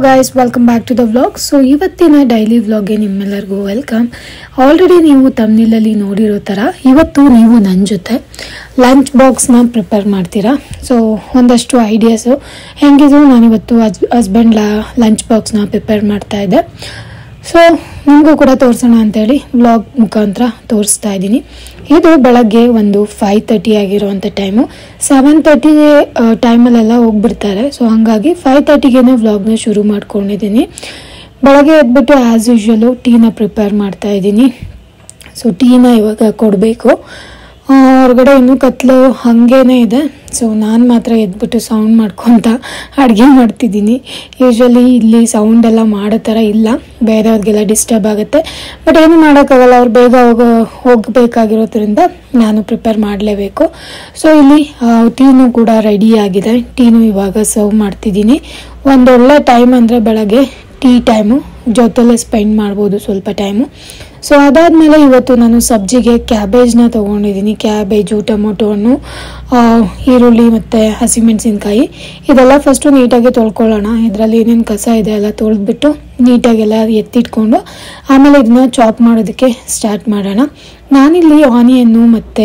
guys welcome back to the vlog so ಇವತ್ತಿನ daily ವ್ಲಾಗ್ಗೆ ನಿಮ್ಮೆಲ್ಲರಿಗೂ ವೆಲ್ಕಮ್ ಆಲ್ರೆಡಿ ನೀವು ತಮ್ನಿಲಲ್ಲಿ ನೋಡಿರೋ ಥರ ಇವತ್ತು ನೀವು ನನ್ನ ಜೊತೆ ಲಂಚ್ ಬಾಕ್ಸ್ನ ಪ್ರಿಪೇರ್ ಮಾಡ್ತೀರಾ ಸೊ ಒಂದಷ್ಟು ಐಡಿಯಾಸು ಹೆಂಗಿದ್ರು ನಾನಿವತ್ತು ಹಸ್ ಹಸ್ಬೆಂಡ್ ಲಂಚ್ ಬಾಕ್ಸ್ನ ಪ್ರಿಪೇರ್ ಮಾಡ್ತಾ ಇದ್ದೆ ಸೊ ನಿಮಗೂ ಕೂಡ ತೋರಿಸೋಣ ಅಂತೇಳಿ ವ್ಲಾಗ್ ಮುಖಾಂತರ ತೋರಿಸ್ತಾ ಇದ್ದೀನಿ ಇದು ಬೆಳಗ್ಗೆ ಒಂದು ಫೈವ್ ತರ್ಟಿ ಆಗಿರುವಂಥ ಟೈಮು ಸೆವೆನ್ ತರ್ಟಿ ಟೈಮಲ್ಲೆಲ್ಲ ಹೋಗ್ಬಿಡ್ತಾರೆ ಸೊ ಹಾಗಾಗಿ ಫೈವ್ ತರ್ಟಿಗೇನೆ ವ್ಲಾಗ್ನ ಶುರು ಮಾಡ್ಕೊಂಡಿದ್ದೀನಿ ಬೆಳಗ್ಗೆ ಎದ್ಬಿಟ್ಟು ಆ್ಯಸ್ ಯೂಶ್ವಲು ಟೀನ ಪ್ರಿಪೇರ್ ಮಾಡ್ತಾ ಇದ್ದೀನಿ ಸೊ ಟೀನ ಇವಾಗ ಕೊಡಬೇಕು ಹೊರಗಡೆ ಇನ್ನೂ ಕತ್ಲು ಹಾಗೇನೆ ಇದೆ ಸೊ ನಾನು ಮಾತ್ರ ಎದ್ಬಿಟ್ಟು ಸೌಂಡ್ ಮಾಡ್ಕೊತ ಅಡುಗೆ ಮಾಡ್ತಿದ್ದೀನಿ ಯೂಶ್ವಲಿ ಇಲ್ಲಿ ಸೌಂಡ್ ಎಲ್ಲ ಮಾಡೋ ಥರ ಇಲ್ಲ ಬೇರೆಯವ್ರಿಗೆಲ್ಲ ಡಿಸ್ಟರ್ಬ್ ಆಗುತ್ತೆ ಬಟ್ ಏನು ಮಾಡೋಕ್ಕಾಗಲ್ಲ ಅವ್ರು ಬೇಗ ಹೋಗೋ ಹೋಗಬೇಕಾಗಿರೋದ್ರಿಂದ ನಾನು ಪ್ರಿಪೇರ್ ಮಾಡಲೇಬೇಕು ಸೊ ಇಲ್ಲಿ ಟೀನು ಕೂಡ ರೆಡಿ ಆಗಿದೆ ಟೀನು ಇವಾಗ ಸರ್ವ್ ಮಾಡ್ತಿದ್ದೀನಿ ಒಂದೊಳ್ಳೆ ಟೈಮ್ ಅಂದರೆ ಬೆಳಗ್ಗೆ ಟೀ ಟೈಮು ಜೊತೆಲೆ ಸ್ಪೆಂಡ್ ಮಾಡ್ಬೋದು ಸ್ವಲ್ಪ ಟೈಮು ಸೊ ಅದಾದಮೇಲೆ ಇವತ್ತು ನಾನು ಸಬ್ಜಿಗೆ ಕ್ಯಾಬೇಜ್ನ ತೊಗೊಂಡಿದ್ದೀನಿ ಕ್ಯಾಬೇಜು ಟೊಮೊಟೊ ಹಣ್ಣು ಆ, ಈರುಳ್ಳಿ ಮತ್ತು ಹಸಿಮೆಣಸಿನ್ಕಾಯಿ ಇದೆಲ್ಲ ಫಸ್ಟು ನೀಟಾಗಿ ತೊಳ್ಕೊಳ್ಳೋಣ ಇದರಲ್ಲಿ ಏನೇನು ಕಸ ಇದೆ ಎಲ್ಲ ತೊಳೆದ್ಬಿಟ್ಟು ನೀಟಾಗೆಲ್ಲ ಎತ್ತಿಟ್ಕೊಂಡು ಆಮೇಲೆ ಇದನ್ನ ಚಾಪ್ ಮಾಡೋದಕ್ಕೆ ಸ್ಟಾರ್ಟ್ ಮಾಡೋಣ ನಾನಿಲ್ಲಿ ಆನಿಯನ್ನು ಮತ್ತು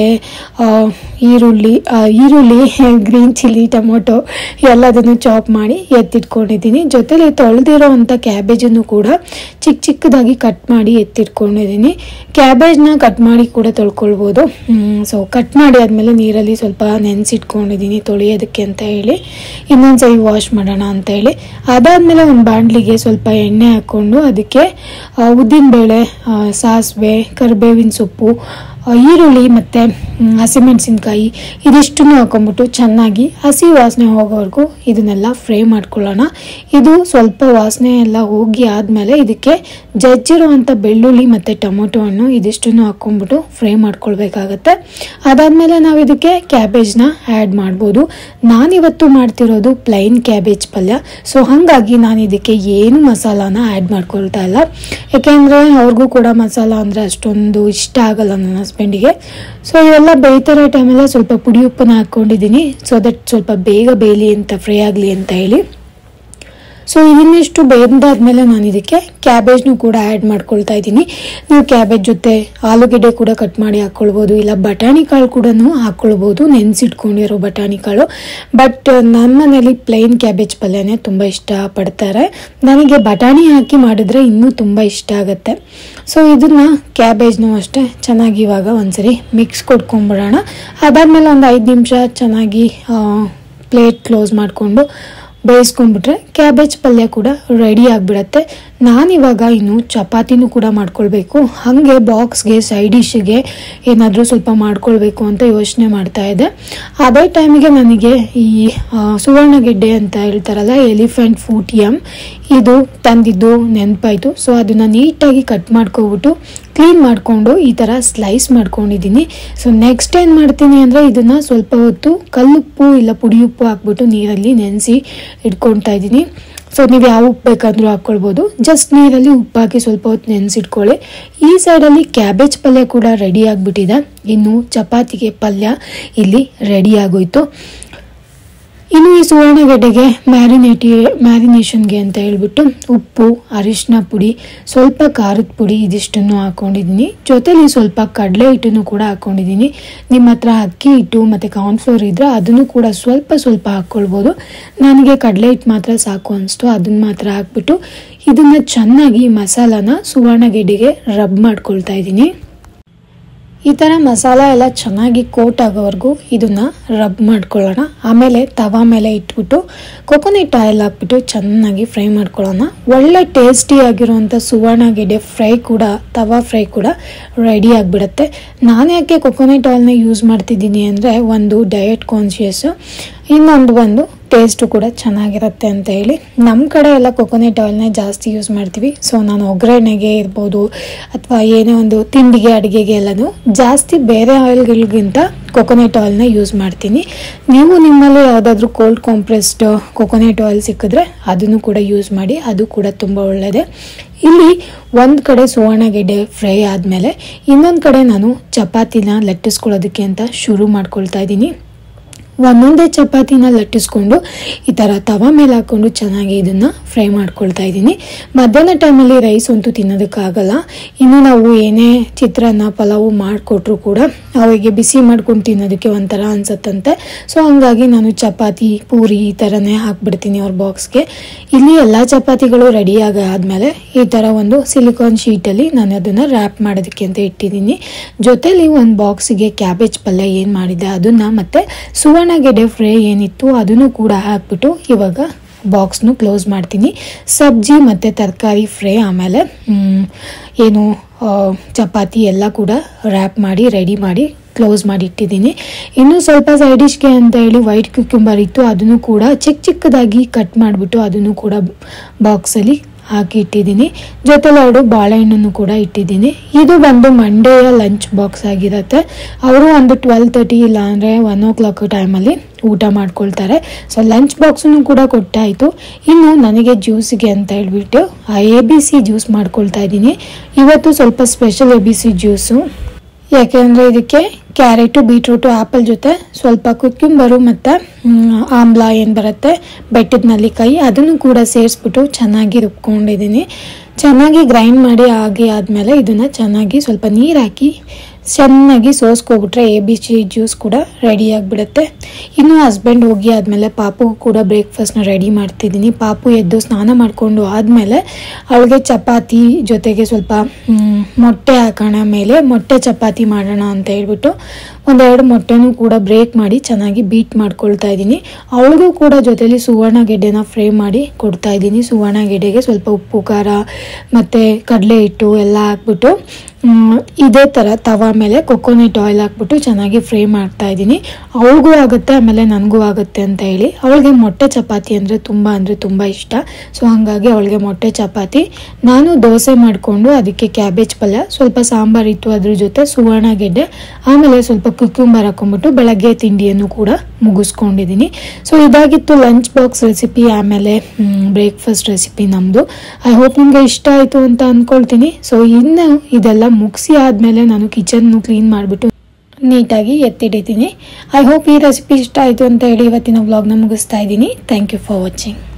ಈರುಳ್ಳಿ ಆ, ಈರುಳ್ಳಿ ಗ್ರೀನ್ ಚಿಲ್ಲಿ ಟೊಮೊಟೊ ಎಲ್ಲದನ್ನು ಚಾಪ್ ಮಾಡಿ ಎತ್ತಿಟ್ಕೊಂಡಿದ್ದೀನಿ ಜೊತೆಲಿ ತೊಳೆದಿರೋ ಅಂಥ ಕ್ಯಾಬೇಜನ್ನು ಕೂಡ ಚಿಕ್ಕ ಚಿಕ್ಕದಾಗಿ ಕಟ್ ಮಾಡಿ ಎತ್ತಿಟ್ಕೊಂಡಿದ್ದೀನಿ ಕ್ಯಾಬೇಜ್ನ ಕಟ್ ಮಾಡಿ ಕೂಡ ತೊಳ್ಕೊಳ್ಬೋದು ಸೊ ಕಟ್ ಮಾಡಿ ಆದಮೇಲೆ ನೀರಲ್ಲಿ ಸ್ವಲ್ಪ ನೆನೆಸಿಟ್ಕೊಂಡಿದ್ದೀನಿ ತೊಳೆಯೋದಕ್ಕೆ ಅಂತ ಹೇಳಿ ಇನ್ನೊಂದ್ಸರಿ ವಾಶ್ ಮಾಡೋಣ ಅಂತ ಹೇಳಿ ಅದಾದಮೇಲೆ ಒಂದು ಬಾಣಲಿಗೆ ಸ್ವಲ್ಪ ಎಣ್ಣೆ ಹಾಕ್ಕೊಂಡು ಅದಕ್ಕೆ ಆ, ಉದ್ದಿನಬೇಳೆ ಆ, ಸಾಸಿವೆ ಕರಿಬೇವಿನ ಸೊಪ್ಪು ಆ, ಈರುಳ್ಳಿ ಮತ್ತು ಹಸಿಮೆಣಸಿನ್ಕಾಯಿ ಇದಿಷ್ಟನ್ನು ಹಾಕೊಂಡ್ಬಿಟ್ಟು ಚೆನ್ನಾಗಿ ಹಸಿ ವಾಸನೆ ಹೋಗೋವರೆಗೂ ಇದನ್ನೆಲ್ಲ ಫ್ರೈ ಮಾಡ್ಕೊಳ್ಳೋಣ ಇದು ಸ್ವಲ್ಪ ವಾಸನೆ ಎಲ್ಲ ಹೋಗಿ ಆದಮೇಲೆ ಇದಕ್ಕೆ ಜಜ್ಜಿರುವಂಥ ಬೆಳ್ಳುಳ್ಳಿ ಮತ್ತು ಟೊಮೊಟೊ ಹಣ್ಣು ಇದಿಷ್ಟನ್ನು ಹಾಕ್ಕೊಂಡ್ಬಿಟ್ಟು ಫ್ರೈ ಮಾಡ್ಕೊಳ್ಬೇಕಾಗತ್ತೆ ಅದಾದಮೇಲೆ ನಾವು ಇದಕ್ಕೆ ಕ್ಯಾಬೇಜ್ನ ಆ್ಯಡ್ ಮಾಡ್ಬೋದು ನಾನಿವತ್ತು ಮಾಡ್ತಿರೋದು ಪ್ಲೈನ್ ಕ್ಯಾಬೇಜ್ ಪಲ್ಯ ಸೊ ಹಾಗಾಗಿ ನಾನು ಇದಕ್ಕೆ ಏನು ಮಸಾಲಾನ ಆ್ಯಡ್ ಮಾಡ್ಕೊಳ್ತಾ ಇಲ್ಲ ಯಾಕೆಂದರೆ ಅವ್ರಿಗೂ ಕೂಡ ಮಸಾಲ ಅಂದರೆ ಅಷ್ಟೊಂದು ಇಷ್ಟ ಆಗಲ್ಲ ನನ್ನ ಹಸ್ಬೆಂಡಿಗೆ ಸೊ ಇವೆಲ್ಲ ಬೇಯ್ತಿರೋ ಟೈಮೆಲ್ಲ ಸ್ವಲ್ಪ ಪುಡಿ ಉಪ್ಪನ್ನ ಹಾಕ್ಕೊಂಡಿದ್ದೀನಿ ಸೊ ದಟ್ ಸ್ವಲ್ಪ ಬೇಗ ಬೇಯಲಿ ಅಂತ ಫ್ರೈ ಆಗಲಿ ಅಂತ ಹೇಳಿ ಸೊ ಇನ್ನಿಷ್ಟು ಬೇಯ್ದಾದ್ಮೇಲೆ ನಾನು ಇದಕ್ಕೆ ಕ್ಯಾಬೇಜ್ನು ಕೂಡ ಆ್ಯಡ್ ಮಾಡ್ಕೊಳ್ತಾ ಇದ್ದೀನಿ ನೀವು ಕ್ಯಾಬೇಜ್ ಜೊತೆ ಆಲೂಗೆಡ್ಡೆ ಕೂಡ ಕಟ್ ಮಾಡಿ ಹಾಕ್ಕೊಳ್ಬೋದು ಇಲ್ಲ ಬಟಾಣಿ ಕಾಳು ಕೂಡ ಹಾಕ್ಕೊಳ್ಬೋದು ನೆನೆಸಿಟ್ಕೊಂಡಿರೋ ಬಟಾಣಿ ಕಾಳು ಬಟ್ ನಮ್ಮ ಮನೇಲಿ ಪ್ಲೈನ್ ಕ್ಯಾಬೇಜ್ ಪಲ್ಯನೇ ತುಂಬ ಇಷ್ಟಪಡ್ತಾರೆ ನನಗೆ ಬಟಾಣಿ ಹಾಕಿ ಮಾಡಿದ್ರೆ ಇನ್ನೂ ತುಂಬ ಇಷ್ಟ ಆಗುತ್ತೆ ಸೊ ಇದನ್ನು ಕ್ಯಾಬೇಜ್ನು ಅಷ್ಟೇ ಚೆನ್ನಾಗಿ ಇವಾಗ ಒಂದ್ಸರಿ ಮಿಕ್ಸ್ ಕೊಟ್ಕೊಂಡ್ಬಿಡೋಣ ಅದಾದಮೇಲೆ ಒಂದು ಐದು ನಿಮಿಷ ಚೆನ್ನಾಗಿ ಪ್ಲೇಟ್ ಕ್ಲೋಸ್ ಮಾಡಿಕೊಂಡು ಬೇಯಿಸ್ಕೊಂಡ್ಬಿಟ್ರೆ ಕ್ಯಾಬೇಜ್ ಪಲ್ಯ ಕೂಡ ರೆಡಿ ಆಗಿಬಿಡತ್ತೆ ನಾನಿವಾಗ ಇನ್ನು ಚಪಾತಿನೂ ಕೂಡ ಮಾಡ್ಕೊಳ್ಬೇಕು ಹಾಗೆ ಬಾಕ್ಸ್ಗೆ ಸೈಡ್ ಡಿಶ್ಗೆ ಏನಾದರೂ ಸ್ವಲ್ಪ ಮಾಡ್ಕೊಳ್ಬೇಕು ಅಂತ ಯೋಚನೆ ಮಾಡ್ತಾ ಇದ್ದೆ ಅದೇ ಟೈಮಿಗೆ ನನಗೆ ಈ ಆ, ಸುವರ್ಣಗೆಡ್ಡೆ ಅಂತ ಹೇಳ್ತಾರಲ್ಲ ಎಲಿಫೆಂಟ್ ಫೂಟ್ ಯಮ್ ಇದು ತಂದಿದ್ದು ನೆನಪಾಯಿತು ಸೊ ಅದನ್ನು ನೀಟಾಗಿ ಕಟ್ ಮಾಡ್ಕೊಬಿಟ್ಟು ಕ್ಲೀನ್ ಮಾಡಿಕೊಂಡು ಈ ಥರ ಸ್ಲೈಸ್ ಮಾಡ್ಕೊಂಡಿದ್ದೀನಿ ಸೊ ನೆಕ್ಸ್ಟ್ ಏನು ಮಾಡ್ತೀನಿ ಅಂದರೆ ಇದನ್ನು ಸ್ವಲ್ಪ ಹೊತ್ತು ಕಲ್ಲುಪ್ಪು ಇಲ್ಲ ಪುಡಿ ಉಪ್ಪು ಹಾಕ್ಬಿಟ್ಟು ನೀರಲ್ಲಿ ನೆನೆಸಿ ಇಟ್ಕೊಳ್ತಾ ಇದ್ದೀನಿ ಸೊ ನೀವು ಯಾವ ಉಪ್ಪು ಬೇಕಾದರೂ ಹಾಕ್ಕೊಳ್ಬೋದು ಜಸ್ಟ್ ನೀರಲ್ಲಿ ಉಪ್ಪು ಹಾಕಿ ಸ್ವಲ್ಪ ಹೊತ್ತು ನೆನೆಸಿಟ್ಕೊಳ್ಳಿ ಈ ಸೈಡಲ್ಲಿ ಕ್ಯಾಬೇಜ್ ಪಲ್ಯ ಕೂಡ ರೆಡಿ ಆಗಿಬಿಟ್ಟಿದೆ ಇನ್ನು ಚಪಾತಿಗೆ ಪಲ್ಯ ಇಲ್ಲಿ ರೆಡಿ ಆಗೋಯ್ತು ಇನ್ನು ಈ ಸುವರ್ಣಗೆಡ್ಡೆಗೆ ಮ್ಯಾರಿನೇಟಿ ಮ್ಯಾರಿನೇಷನ್ಗೆ ಅಂತ ಹೇಳ್ಬಿಟ್ಟು ಉಪ್ಪು ಅರಿಶಿನ ಪುಡಿ ಸ್ವಲ್ಪ ಖಾರದ ಪುಡಿ ಇದಿಷ್ಟನ್ನು ಹಾಕ್ಕೊಂಡಿದ್ದೀನಿ ಜೊತೆಲಿ ಸ್ವಲ್ಪ ಕಡಲೆ ಹಿಟ್ಟನ್ನು ಕೂಡ ಹಾಕ್ಕೊಂಡಿದ್ದೀನಿ ನಿಮ್ಮ ಹತ್ರ ಅಕ್ಕಿ ಹಿಟ್ಟು ಮತ್ತು ಕಾರ್ನ್ಫ್ಲೋರ್ ಇದ್ದರೆ ಅದನ್ನು ಕೂಡ ಸ್ವಲ್ಪ ಸ್ವಲ್ಪ ಹಾಕ್ಕೊಳ್ಬೋದು ನನಗೆ ಕಡಲೆ ಹಿಟ್ಟು ಮಾತ್ರ ಸಾಕು ಅನಿಸ್ತು ಅದನ್ನು ಮಾತ್ರ ಹಾಕ್ಬಿಟ್ಟು ಇದನ್ನು ಚೆನ್ನಾಗಿ ಮಸಾಲಾನ ಸುವರ್ಣಗೆಡ್ಡೆಗೆ ರಬ್ ಮಾಡ್ಕೊಳ್ತಾ ಇದ್ದೀನಿ ಈ ಥರ ಮಸಾಲ ಎಲ್ಲ ಚೆನ್ನಾಗಿ ಕೋಟ್ ಆಗೋವರೆಗೂ ಇದನ್ನು ರಬ್ ಮಾಡ್ಕೊಳ್ಳೋಣ ಆಮೇಲೆ ತವಾ ಮೇಲೆ ಇಟ್ಬಿಟ್ಟು ಕೊಕೊನೆಟ್ ಆಯಿಲ್ ಹಾಕ್ಬಿಟ್ಟು ಚೆನ್ನಾಗಿ ಫ್ರೈ ಮಾಡ್ಕೊಳ್ಳೋಣ ಒಳ್ಳೆ ಟೇಸ್ಟಿ ಆಗಿರುವಂಥ ಸುವರ್ಣಗೆಡ್ಡೆ ಫ್ರೈ ಕೂಡ ತವಾ ಫ್ರೈ ಕೂಡ ರೆಡಿ ಆಗಿಬಿಡುತ್ತೆ ನಾನು ಯಾಕೆ ಕೊಕೊನೆಟ್ ಆಯಿಲ್ನ ಯೂಸ್ ಮಾಡ್ತಿದ್ದೀನಿ ಅಂದರೆ ಒಂದು ಡಯಟ್ ಕಾನ್ಶಿಯಸ್ಸು ಇನ್ನೊಂದು ಬಂದು ಟೇಸ್ಟು ಕೂಡ ಚೆನ್ನಾಗಿರುತ್ತೆ ಅಂತ ಹೇಳಿ ನಮ್ಮ ಕಡೆ ಎಲ್ಲ ಕೊಕೊನೆಟ್ ಆಯಿಲ್ನೇ ಜಾಸ್ತಿ ಯೂಸ್ ಮಾಡ್ತೀವಿ ಸೊ ನಾನು ಒಗ್ಗರಣೆಗೆ ಇರ್ಬೋದು ಅಥವಾ ಏನೇ ಒಂದು ತಿಂಡಿಗೆ ಅಡುಗೆಗೆ ಎಲ್ಲನೂ ಜಾಸ್ತಿ ಬೇರೆ ಆಯಿಲ್ಗಳಿಗಿಂತ ಕೊಕೊನೆಟ್ ಆಯಿಲ್ನ ಯೂಸ್ ಮಾಡ್ತೀನಿ ನೀವು ನಿಮ್ಮಲ್ಲಿ ಯಾವುದಾದ್ರೂ ಕೋಲ್ಡ್ ಕಾಂಪ್ರೆಸ್ಡ್ ಕೊಕೊನೆಟ್ ಆಯಿಲ್ ಸಿಕ್ಕಿದ್ರೆ ಅದನ್ನು ಕೂಡ ಯೂಸ್ ಮಾಡಿ ಅದು ಕೂಡ ತುಂಬ ಒಳ್ಳೆಯದೇ ಇಲ್ಲಿ ಒಂದು ಕಡೆ ಸುವರ್ಣಗೆಡ್ಡೆ ಫ್ರೈ ಆದಮೇಲೆ ಇನ್ನೊಂದು ಕಡೆ ನಾನು ಚಪಾತಿನ ಲಟ್ಟಿಸ್ಕೊಳ್ಳೋದಕ್ಕೆ ಅಂತ ಶುರು ಮಾಡ್ಕೊಳ್ತಾ ಇದ್ದೀನಿ ಒಂದೊಂದೇ ಚಪಾತಿನ ಲಟ್ಟಿಸ್ಕೊಂಡು ಈ ಥರ ತವ ಮೇಲೆ ಹಾಕ್ಕೊಂಡು ಚೆನ್ನಾಗಿ ಇದನ್ನು ಫ್ರೈ ಮಾಡ್ಕೊಳ್ತಾ ಇದ್ದೀನಿ ಮಧ್ಯಾಹ್ನ ಟೈಮಲ್ಲಿ ರೈಸ್ ಅಂತೂ ತಿನ್ನೋದಕ್ಕಾಗಲ್ಲ ಇನ್ನು ನಾವು ಏನೇ ಚಿತ್ರಾನ್ನ ಪಲಾವು ಮಾಡಿಕೊಟ್ರು ಕೂಡ ಅವರಿಗೆ ಬಿಸಿ ಮಾಡ್ಕೊಂಡು ತಿನ್ನೋದಕ್ಕೆ ಒಂಥರ ಅನ್ಸತ್ತಂತೆ ಸೊ ಹಂಗಾಗಿ ನಾನು ಚಪಾತಿ ಪೂರಿ ಈ ಥರನೇ ಹಾಕ್ಬಿಡ್ತೀನಿ ಅವ್ರ ಬಾಕ್ಸ್ಗೆ ಇಲ್ಲಿ ಎಲ್ಲ ಚಪಾತಿಗಳು ರೆಡಿ ಆದಮೇಲೆ ಈ ಥರ ಒಂದು ಸಿಲಿಕಾನ್ ಶೀಟಲ್ಲಿ ನಾನು ಅದನ್ನು ರ್ಯಾಪ್ ಮಾಡೋದಕ್ಕೆ ಅಂತ ಇಟ್ಟಿದ್ದೀನಿ ಜೊತೆಲಿ ಒಂದು ಬಾಕ್ಸಿಗೆ ಕ್ಯಾಬೇಜ್ ಪಲ್ಯ ಏನು ಮಾಡಿದ್ದೆ ಅದನ್ನು ಮತ್ತು ಸುವರ್ಣಗೆಡ್ಡೆ ಫ್ರೈ ಏನಿತ್ತು ಅದನ್ನು ಕೂಡ ಹಾಕ್ಬಿಟ್ಟು ಇವಾಗ ಬಾಕ್ಸ್ನು ಕ್ಲೋಸ್ ಮಾಡ್ತೀನಿ ಸಬ್ಜಿ ಮತ್ತು ತರಕಾರಿ ಫ್ರೈ ಆಮೇಲೆ ಮ್, ಏನು ಆ, ಚಪಾತಿ ಎಲ್ಲ ಕೂಡ ರ್ಯಾಪ್ ಮಾಡಿ ರೆಡಿ ಮಾಡಿ ಕ್ಲೋಸ್ ಮಾಡಿ ಇಟ್ಟಿದ್ದೀನಿ ಇನ್ನು ಸ್ವಲ್ಪ ಸೈಡ್ ಡಿಶ್ಗೆ ಅಂತ ಹೇಳಿ ವೈಟ್ ಕ್ಯುಕ್ಯುಂಬರ್ ಇತ್ತು ಅದನ್ನು ಕೂಡ ಚಿಕ್ಕ ಚಿಕ್ಕದಾಗಿ ಕಟ್ ಮಾಡಿಬಿಟ್ಟು ಅದನ್ನು ಕೂಡ ಬಾಕ್ಸಲ್ಲಿ ಹಾಕಿ ಇಟ್ಟಿದ್ದೀನಿ ಜೊತೆಲಿ ಎರಡು ಬಾಳೆಹಣ್ಣನ್ನು ಕೂಡ ಇಟ್ಟಿದ್ದೀನಿ ಇದು ಬಂದು ಮಂಡೆಯ ಲಂಚ್ ಬಾಕ್ಸ್ ಆಗಿರುತ್ತೆ ಅವರು ಒಂದು ಟ್ವೆಲ್ ತರ್ಟಿ ಇಲ್ಲ ಅಂದರೆ ಒನ್ ಓ ಕ್ಲಾಕ್ ಟೈಮಲ್ಲಿ ಊಟ ಮಾಡ್ಕೊಳ್ತಾರೆ ಸೊ ಲಂಚ್ ಬಾಕ್ಸನ್ನು ಕೂಡ ಕೊಟ್ಟಾಯಿತು ಇನ್ನು ನನಗೆ ಜ್ಯೂಸಿಗೆ ಅಂತ ಹೇಳ್ಬಿಟ್ಟು ಎ ಬಿ ಸಿ ಜ್ಯೂಸ್ ಮಾಡ್ಕೊಳ್ತಾ ಇದ್ದೀನಿ ಇವತ್ತು ಸ್ವಲ್ಪ special A B C juice ಯಾಕೆಂದರೆ ಇದಕ್ಕೆ ಕ್ಯಾರೆಟು ಬೀಟ್ರೂಟು ಆ್ಯಪಲ್ ಜೊತೆ ಸ್ವಲ್ಪ ಕುಕ್ಯುಂಬರು ಮತ್ತು ಆಮ್ಲ ಏನು ಬರುತ್ತೆ ಬೆಟ್ಟದ ನಲ್ಲಿಕಾಯಿ ಅದನ್ನು ಕೂಡ ಸೇರಿಸ್ಬಿಟ್ಟು ಚೆನ್ನಾಗಿ ರುಬ್ಕೊಂಡಿದ್ದೀನಿ ಚೆನ್ನಾಗಿ ಗ್ರೈಂಡ್ ಮಾಡಿ ಆಗಿ ಆದಮೇಲೆ ಇದನ್ನು ಚೆನ್ನಾಗಿ ಸ್ವಲ್ಪ ನೀರು ಹಾಕಿ ಚೆನ್ನಾಗಿ ಸೋಸ್ಕೊಬಿಟ್ರೆ ಎ ಬಿ ಸಿ ಜ್ಯೂಸ್ ಕೂಡ ರೆಡಿ ಆಗಿಬಿಡುತ್ತೆ ಇನ್ನು ಹಸ್ಬೆಂಡ್ ಹೋಗಿ ಆದಮೇಲೆ ಪಾಪುಗೂ ಕೂಡ ಬ್ರೇಕ್ಫಾಸ್ಟ್ನ ರೆಡಿ ಮಾಡ್ತಿದ್ದೀನಿ ಪಾಪು ಎದ್ದು ಸ್ನಾನ ಮಾಡಿಕೊಂಡು ಆದಮೇಲೆ ಅವಳಿಗೆ ಚಪಾತಿ ಜೊತೆಗೆ ಸ್ವಲ್ಪ ಮ್, ಮೊಟ್ಟೆ ಹಾಕೋಣ ಮೇಲೆ ಮೊಟ್ಟೆ ಚಪಾತಿ ಮಾಡೋಣ ಅಂತ ಹೇಳ್ಬಿಟ್ಟು ಒಂದೆರಡು ಮೊಟ್ಟೆನೂ ಕೂಡ ಬ್ರೇಕ್ ಮಾಡಿ ಚೆನ್ನಾಗಿ ಬೀಟ್ ಮಾಡ್ಕೊಳ್ತಾ ಇದ್ದೀನಿ ಅವಳಿಗೂ ಕೂಡ ಜೊತೆಲಿ ಸುವರ್ಣ ಗೆಡ್ಡೆನ ಫ್ರೈ ಮಾಡಿ ಕೊಡ್ತಾ ಇದ್ದೀನಿ ಸುವರ್ಣ ಗೆಡ್ಡೆಗೆ ಸ್ವಲ್ಪ ಉಪ್ಪು ಖಾರ ಮತ್ತು ಕಡಲೆ ಹಿಟ್ಟು ಎಲ್ಲ ಹಾಕ್ಬಿಟ್ಟು ಮ್, ಇದೇ ಥರ ತವ ಮೇಲೆ ಕೊಕೊನೆಟ್ ಆಯಿಲ್ ಹಾಕ್ಬಿಟ್ಟು ಚೆನ್ನಾಗಿ ಫ್ರೈ ಮಾಡ್ತಾ ಇದ್ದೀನಿ ಅವಳಿಗೂ ಆಗುತ್ತೆ ಆಮೇಲೆ ನನಗೂ ಆಗುತ್ತೆ ಅಂತ ಹೇಳಿ ಅವಳಿಗೆ ಮೊಟ್ಟೆ ಚಪಾತಿ ಅಂದರೆ ತುಂಬ ಅಂದರೆ ತುಂಬ ಇಷ್ಟ ಸೊ ಹಾಗಾಗಿ ಅವಳಿಗೆ ಮೊಟ್ಟೆ ಚಪಾತಿ ನಾನು ದೋಸೆ ಮಾಡಿಕೊಂಡು ಅದಕ್ಕೆ ಕ್ಯಾಬೇಜ್ ಪಲ್ಯ ಸ್ವಲ್ಪ ಸಾಂಬಾರ್ ಇತ್ತು ಅದ್ರ ಜೊತೆ ಸುವರ್ಣ ಗೆಡ್ಡೆ ಆಮೇಲೆ ಸ್ವಲ್ಪ ಕುಕ್ಯುಂಬರ್ ಹಾಕೊಂಡ್ಬಿಟ್ಟು ಬೆಳಗ್ಗೆ ತಿಂಡಿಯನ್ನು ಕೂಡ ಮುಗಿಸ್ಕೊಂಡಿದ್ದೀನಿ ಸೊ ಇದಾಗಿತ್ತು ಲಂಚ್ ಬಾಕ್ಸ್ ರೆಸಿಪಿ ಆಮೇಲೆ ಬ್ರೇಕ್ಫಾಸ್ಟ್ ರೆಸಿಪಿ ನಮ್ಮದು ಐ ಹೋಪ್ ನಿಮಗೆ ಇಷ್ಟ ಆಯಿತು ಅಂತ ಅಂದ್ಕೊಳ್ತೀನಿ ಸೊ ಇನ್ನು ಇದೆಲ್ಲ ಮುಗಿಸಿ ಆದಮೇಲೆ ನಾನು ಕಿಚನ್ನು ಕ್ಲೀನ್ ಮಾಡಿಬಿಟ್ಟು ನೀಟಾಗಿ ಎತ್ತಿಡಿದ್ದೀನಿ ಐ ಹೋಪ್ ಈ ರೆಸಿಪಿ ಇಷ್ಟ ಆಯಿತು ಅಂತ ಹೇಳಿ ಇವತ್ತಿನ ವ್ಲಾಗ್ನ ಮುಗಿಸ್ತಾ ಇದ್ದೀನಿ ಥ್ಯಾಂಕ್ ಯು ಫಾರ್ ವಾಚಿಂಗ್